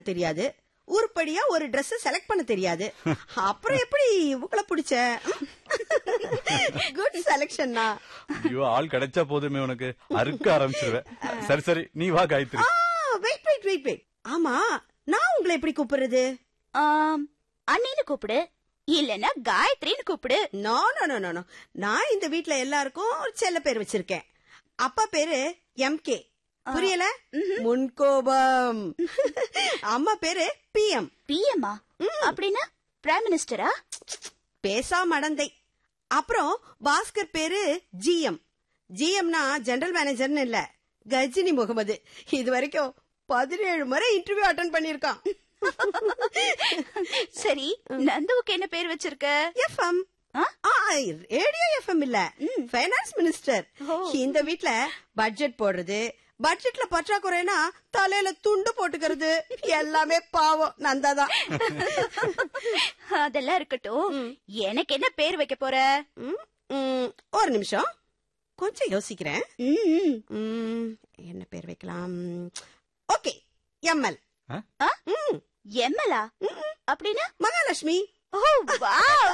தெரியாது உருப்படியா ஒரு Dress செலக்ட் பண்ண தெரியாது அப்புறம் எப்படி இவங்கள பிடிச்ச குட் செலக்ஷன்னா ஐயோ ஆள் கிடைச்சா போதுமே உனக்கு அறுக்க ஆரம்பிச்சிருவேன் சரி சரி நீ வா Gayathri wait wait wait wait ஆமா நான் உங்களை எப்படி கூப்பிடுறது ஆம், அண்ணின்னு கூப்பிடு இல்லனா காயத்ரின்னு கூப்பிடு no no no no no நான் இந்த வீட்ல எல்லாருக்கும் ஒரு செல்ல பேர் வச்சிருக்கேன் அப்பா பேரு எம்கே புரியல முன்கோபம் அம்மா பேரு பிஎம் பிஎம்மா அப்படின்னா பிரைம் மினிஸ்டரா பேசா மடந்தை அப்புறம் பாஸ்கர் பேரு ஜிஎம் ஜிஎம்னா ஜெனரல் மேனேஜர்னு இல்ல கஜினி முகமது இது வரைக்கும் பதினேழு முறை இன்டர்வியூ அட்டன் பண்ணிருக்கான் சரி நந்துவுக்கு என்ன பேர் வச்சிருக்க எஃப்எம் ஆ? ரேடியோ எஃப்எம் இல்ல ஃபைனான்ஸ் மினிஸ்டர் இந்த வீட்ல பட்ஜெட் போடுறது பட்ஜெட்ல பற்றாக்குறைனா தலையில துண்டு போட்டுக்கிறது எல்லாமே பாவம் நந்தாதான் அதெல்லாம் இருக்கட்டும் எனக்கு என்ன பேர் வைக்க போற ம், ம், ஒரு நிமிஷம் கொஞ்சம் யோசிக்கிறேன் ம், ம், என்ன பேர் வைக்கலாம் ஓகே எம்எல் ஆ? எம்எலா அப்படின்னா மகாலட்சுமி ஓ வாவ்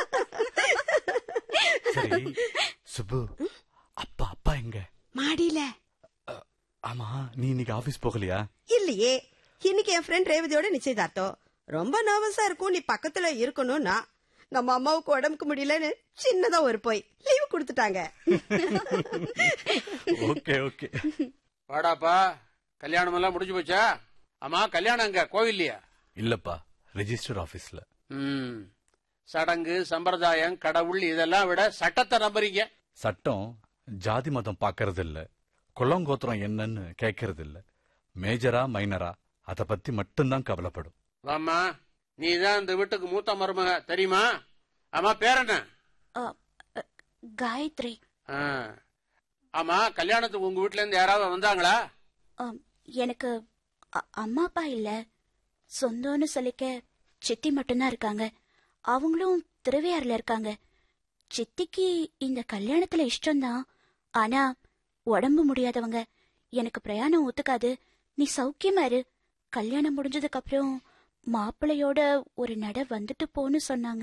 சரி சுப்பு அப்பா அப்பா எங்க மாடியில ஆமா நீ இன்னைக்கு ஆபீஸ் போகலையா இல்லையே இன்னைக்கு என் ஃப்ரெண்ட் ரேவதியோட நிச்சயதார்த்தம் ரொம்ப நர்வஸா இருக்கும் நீ பக்கத்துல இருக்கணும்னா நம்ம அம்மாவுக்கு உடம்புக்கு முடியலன்னு சின்னதா ஒரு போய் லீவு கொடுத்துட்டாங்க ஓகே ஓகே வாடாப்பா கல்யாணம் எல்லாம் முடிஞ்சு போச்சா ஆமா கல்யாணம் அங்க கோவில்லையா இல்லப்பா ரெஜிஸ்டர் ஆபீஸ்ல ம் சடங்கு சம்பிரதாயம் கடவுள் இதெல்லாம் விட சட்டத்தை நம்புறீங்க சட்டம் ஜாதி மதம் பாக்கறது இல்ல குளங்கோத்திரம் என்னன்னு கேட்கறது இல்ல மேஜரா மைனரா அத பத்தி மட்டும்தான் கவலைப்படும் வாம்மா நீ தான் இந்த வீட்டுக்கு மூத்த மருமக தெரியுமா ஆமா பேர் என்ன ஆ, அ, காயத்ரி ஆ. ஆமா கல்யாணத்துக்கு உங்க வீட்ல இருந்து யாராவது வந்தாங்களா ஆம், எனக்கு அ- அம்மா அப்பா இல்ல சொந்தம்னு சொல்லிக்க சித்தி மட்டும்தான் இருக்காங்க அவங்களும் திருவையாறுல இருக்காங்க சித்திக்கு இந்த கல்யாணத்துல இஷ்டம்தான் ஆனா உடம்பு முடியாதவங்க எனக்கு பிரயாணம் ஒத்துக்காது நீ சௌக்கியமா இரு கல்யாணம் முடிஞ்சதுக்கு அப்புறம் மாப்பிள்ளையோட ஒரு நட வந்துட்டு போன்னு சொன்னாங்க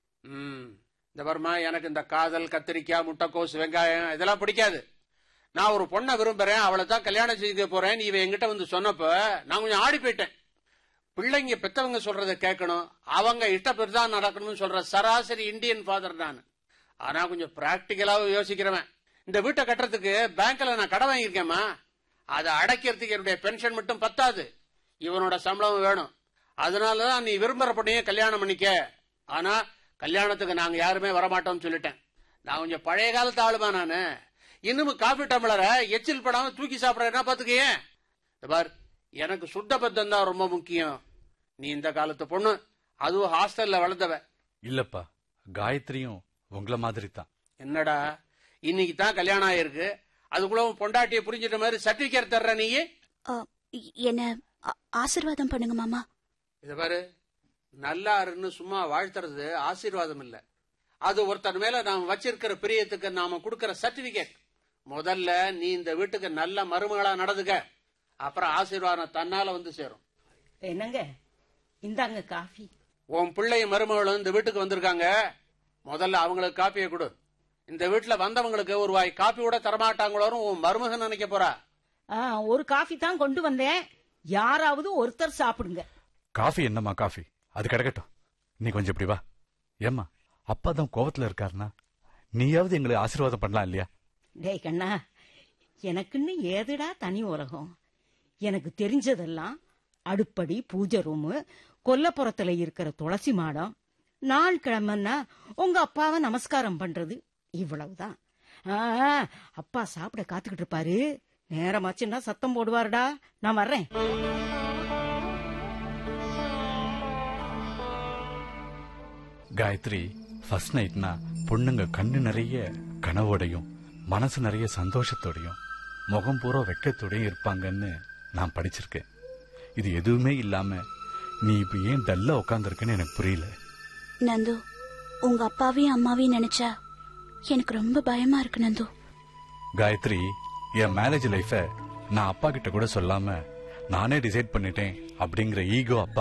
ம் இந்த வருமா எனக்கு இந்த காதல் கத்திரிக்காய் முட்டைக்கோஸ் வெங்காயம் இதெல்லாம் பிடிக்காது நான் ஒரு பொண்ணை விரும்புறேன் அவளை தான் கல்யாணம் செய்ய போறேன் நீ இவன் என்கிட்ட வந்து சொன்னப்ப நான் கொஞ்சம் ஆடி போயிட்டேன் பிள்ளைங்க பெத்தவங்க சொல்றத கேட்கணும் அவங்க இஷ்டப்படி தான் நடக்கணும்னு சொல்ற சராசரி இந்தியன் ஃபாதர் நான் ஆனா கொஞ்சம் பிராக்டிக்கலாவும் யோசிக்கிறவன் இந்த வீட்டை கட்டுறதுக்கு பேங்க்ல நான் கடன் வாங்கியிருக்கேம்மா அதை அடைக்கிறதுக்கு என்னுடைய பென்ஷன் மட்டும் பத்தாது இவனோட சம்பளம் வேணும் அதனாலதான் நீ விரும்புற பொண்ணையே கல்யாணம் பண்ணிக்க ஆனா கல்யாணத்துக்கு நாங்க யாருமே வரமாட்டோம்னு சொல்லிட்டேன் நான் கொஞ்சம் பழைய காலத்து ஆளுமா நானு இன்னும் காபி டம்ளரை எச்சில் படாம தூக்கி சாப்பிடறேன்னா பாத்துக்கயே இந்த பார் எனக்கு சுத்த பத்தம் தான் ரொம்ப முக்கியம் நீ இந்த காலத்து பொண்ணு அதுவும் ஹாஸ்டல்ல வளர்ந்தவ இல்லப்பா காயத்ரியும் உங்கள மாதிரி தான் என்னடா இன்னைக்கு தான் கல்யாணம் ஆயிருக்கு அதுக்குள்ள உன் பொண்டாட்டியை புரிஞ்சிட்ட மாதிரி சர்டிபிகேட் தர்ற நீ ஆ, என்ன ஆ- ஆசீர்வாதம் பண்ணுங்க மாமா இத பாரு நல்லா இருன்னு சும்மா வாழ்த்துறது ஆசீர்வாதம் இல்ல அது ஒருத்தர் மேல நாம் வச்சிருக்கிற பிரியத்துக்கு நாம கொடுக்கிற சர்டிபிகேட் முதல்ல நீ இந்த வீட்டுக்கு நல்ல மருமகளா நடந்துக்க அப்புறம் ஆசீர்வாதம் தன்னால வந்து சேரும் என்னங்க இந்தாங்க காஃபி உன் பிள்ளையும் மருமகளும் இந்த வீட்டுக்கு வந்திருக்காங்க முதல்ல அவங்களுக்கு காப்பியை கொடு இந்த வீட்டுல வந்தவங்களுக்கு ஒரு வாய் காப்பி கூட தரமாட்டாங்களோன்னு உன் மருமகன் நினைக்க போறா ஆ, ஒரு காஃபி தான் கொண்டு வந்தேன் யாராவது ஒருத்தர் சாப்பிடுங்க காஃபி என்னம்மா காஃபி அது கிடக்கட்டும் நீ கொஞ்சம் இப்படி வா ஏம்மா அப்பா தான் கோவத்துல இருக்காருனா நீயாவது எங்களுக்கு ஆசீர்வாதம் பண்ணலாம் இல்லையா டேய் கண்ணா எனக்குன்னு ஏதுடா தனி உலகம் எனக்கு தெரிஞ்சதெல்லாம் அடுப்படி பூஜை ரூமு கொல்லப்புறத்துல இருக்கிற துளசி மாடம் நாள் கிழமைன்னா உங்க அப்பாவை நமஸ்காரம் பண்றது இவ்வளவுதான் ஆ, அப்பா சாப்பிட காத்துக்கிட்டு இருப்பாரு நேரமாச்சுன்னா சத்தம் போடுவாருடா நான் வர்றேன் காயத்ரி ஃபர்ஸ்ட் நைட்னா பொண்ணுங்க கண்ணு நிறைய கனவோடையும் மனசு நிறைய சந்தோஷத்தோடையும் முகம் பூரா வெக்கத்தோடையும் இருப்பாங்கன்னு நான் படிச்சிருக்கேன் இது எதுவுமே இல்லாம நீ இப்ப ஏன் டல்லா உட்காந்துருக்கன்னு எனக்கு புரியல நந்து உங்க அப்பாவையும் அம்மாவையும் நினைச்சா எனக்கு ரொம்ப பயமா இருக்கு நந்து காயத்ரி என் மேரேஜ் லைஃப நான் அப்பா கிட்ட கூட சொல்லாம நானே டிசைட் பண்ணிட்டேன் அப்படிங்கிற ஈகோ அப்பா